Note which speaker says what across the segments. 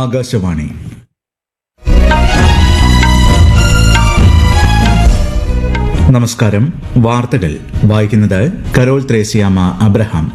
Speaker 1: ആകാശവാണി നമസ്കാരം വാർത്തകൾ വായിക്കുന്നത് കരോൾ ത്രേസ്യാമ അബ്രഹാം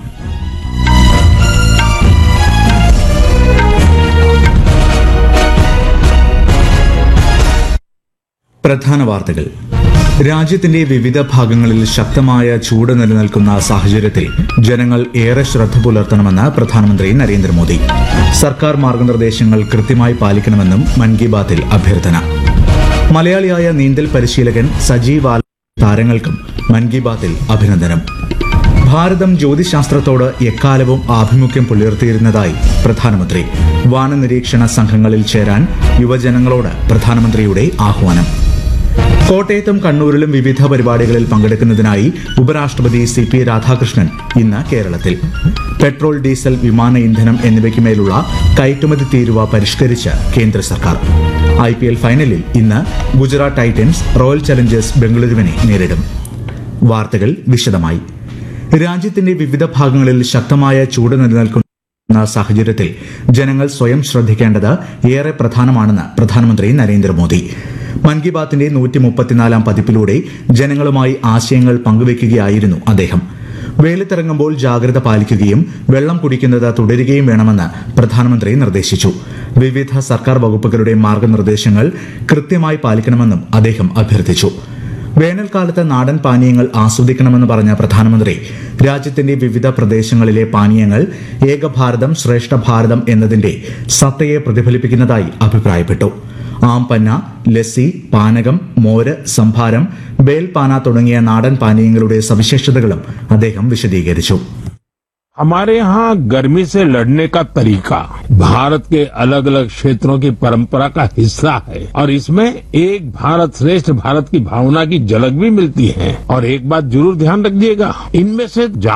Speaker 1: പ്രധാന വാർത്തകൾ രാജ്യത്തിന്റെ വിവിധ ഭാഗങ്ങളിൽ ശക്തമായ ചൂട് നിലനിൽക്കുന്ന സാഹചര്യത്തിൽ ജനങ്ങൾ ഏറെ ശ്രദ്ധ പുലർത്തണമെന്ന് പ്രധാനമന്ത്രി നരേന്ദ്രമോദി സർക്കാർ മാർഗനിർദ്ദേശങ്ങൾ കൃത്യമായി പാലിക്കണമെന്നും മൻ കി ബാത്തിൽ അഭ്യർത്ഥന മലയാളിയായ നീന്തൽ പരിശീലകൻ സജീവ് ആൽ താരങ്ങൾക്കും മൻ കി ബാത്തിൽ അഭിനന്ദനം ഭാരതം ജ്യോതിശാസ്ത്രത്തോട് എക്കാലവും ആഭിമുഖ്യം പുലർത്തിയിരുന്നതായി പ്രധാനമന്ത്രി വാനനിരീക്ഷണ സംഘങ്ങളിൽ ചേരാൻ യുവജനങ്ങളോട് പ്രധാനമന്ത്രിയുടെ ആഹ്വാനം കോട്ടയത്തും കണ്ണൂരിലും വിവിധ പരിപാടികളിൽ പങ്കെടുക്കുന്നതിനായി ഉപരാഷ്ട്രപതി സി പി രാധാകൃഷ്ണൻ ഇന്ന് കേരളത്തിൽ പെട്രോൾ ഡീസൽ വിമാന ഇന്ധനം എന്നിവയ്ക്ക് മേലുള്ള കയറ്റുമതി തീരുവ പരിഷ്കരിച്ച് കേന്ദ്ര സർക്കാർ ഐ പി എൽ ഫൈനലിൽ ഇന്ന് ഗുജറാത്ത് ടൈറ്റൻസ് റോയൽ ചലഞ്ചേഴ്സ് ബംഗളൂരുവിനെ നേരിടും വാർത്തകൾ വിശദമായി രാജ്യത്തിന്റെ വിവിധ ഭാഗങ്ങളിൽ ശക്തമായ ചൂട് നിലനിൽക്കുന്ന സാഹചര്യത്തിൽ ജനങ്ങൾ സ്വയം ശ്രദ്ധിക്കേണ്ടത് ഏറെ പ്രധാനമാണെന്ന് പ്രധാനമന്ത്രി നരേന്ദ്രമോദി മൻ കി ബാത്തിന്റെ നൂറ്റി മുപ്പത്തിനാലാം പതിപ്പിലൂടെ ജനങ്ങളുമായി ആശയങ്ങൾ പങ്കുവയ്ക്കുകയായിരുന്നു അദ്ദേഹം വെയിലത്തിറങ്ങുമ്പോൾ ജാഗ്രത പാലിക്കുകയും വെള്ളം കുടിക്കുന്നത് തുടരുകയും വേണമെന്ന് പ്രധാനമന്ത്രി നിർദ്ദേശിച്ചു വിവിധ സർക്കാർ വകുപ്പുകളുടെ മാർഗനിർദ്ദേശങ്ങൾ കൃത്യമായി പാലിക്കണമെന്നും അദ്ദേഹം അഭ്യർത്ഥിച്ചു വേനൽക്കാലത്ത് നാടൻ പാനീയങ്ങൾ ആസ്വദിക്കണമെന്ന് പറഞ്ഞ പ്രധാനമന്ത്രി രാജ്യത്തിന്റെ വിവിധ പ്രദേശങ്ങളിലെ പാനീയങ്ങൾ ഏകഭാരതം ശ്രേഷ്ഠ ഭാരതം എന്നതിന്റെ സത്തയെ പ്രതിഫലിപ്പിക്കുന്നതായി അഭിപ്രായപ്പെട്ടു ആംപന്ന ലസ്സി പാനകം മോര് സംഭാരം ബേൽപാന തുടങ്ങിയ നാടൻ പാനീയങ്ങളുടെ സവിശേഷതകളും അദ്ദേഹം വിശദീകരിച്ചു
Speaker 2: हमारे यहाँ गर्मी से लड़ने का तरीका भारत के अलग अलग क्षेत्रों की परंपरा का हिस्सा है और इसमें एक भारत श्रेष्ठ भारत की भावना की झलक भी मिलती है और एक बात जरूर ध्यान रखिएगा इनमें से ज्यादा